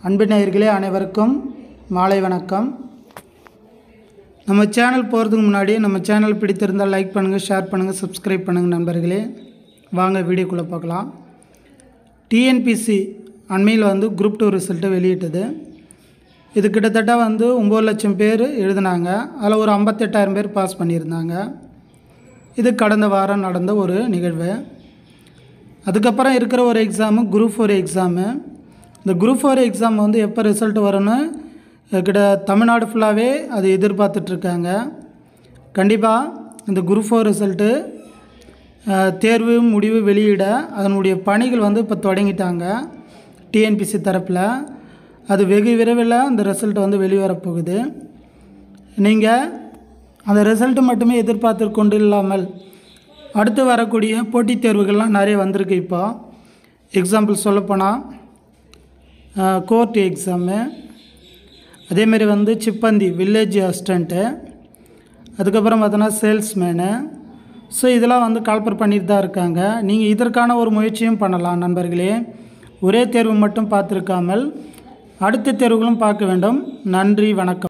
அன்பு நேயர்களே அனைவருக்கும் மாலை வணக்கம் நம்ம சேனல் போகிறதுக்கு முன்னாடி நம்ம சேனல் பிடித்திருந்தால் லைக் பண்ணுங்கள் ஷேர் பண்ணுங்கள் சப்ஸ்கிரைப் பண்ணுங்கள் நண்பர்களே வாங்க வீடியோக்குள்ளே பார்க்கலாம் டிஎன்பிசி அண்மையில் வந்து குரூப் டூ ரிசல்ட்டு வெளியிட்டது இது கிட்டத்தட்ட வந்து ஒம்பது லட்சம் பேர் எழுதினாங்க அதில் ஒரு ஐம்பத்தெட்டாயிரம் பேர் பாஸ் பண்ணியிருந்தாங்க இது கடந்த வாரம் நடந்த ஒரு நிகழ்வு அதுக்கப்புறம் இருக்கிற ஒரு எக்ஸாமு குரூப் ஃபோர் எக்ஸாமு இந்த குரூப் ஃபோர் எக்ஸாம் வந்து எப்போ ரிசல்ட் வரும்னு கிட்ட தமிழ்நாடு ஃபுல்லாகவே அது எதிர்பார்த்துட்ருக்காங்க கண்டிப்பாக இந்த குரூப் ஃபோர் ரிசல்ட்டு தேர்வு முடிவு வெளியிட அதனுடைய பணிகள் வந்து இப்போ தொடங்கிட்டாங்க டிஎன்பிசி தரப்பில் அது வெகு விரைவில் அந்த ரிசல்ட் வந்து வெளிவரப்போகுது நீங்கள் அந்த ரிசல்ட்டு மட்டுமே எதிர்பார்த்து கொண்டு இல்லாமல் அடுத்து வரக்கூடிய போட்டித் தேர்வுகள்லாம் நிறைய வந்திருக்கு இப்போ எக்ஸாம்பிள் சொல்லப்போனால் கோர்ட் எக்ஸாமு அதேமாரி வந்து சிப்பந்தி வில்லேஜ் அசிஸ்டண்ட்டு அதுக்கப்புறம் பார்த்தோன்னா சேல்ஸ்மேனு ஸோ இதெல்லாம் வந்து கால்பர் பண்ணிட்டு தான் இருக்காங்க நீங்கள் இதற்கான ஒரு முயற்சியும் பண்ணலாம் நண்பர்களே ஒரே தேர்வு மட்டும் பார்த்துருக்காமல் அடுத்த தேர்வுகளும் பார்க்க வேண்டும் நன்றி வணக்கம்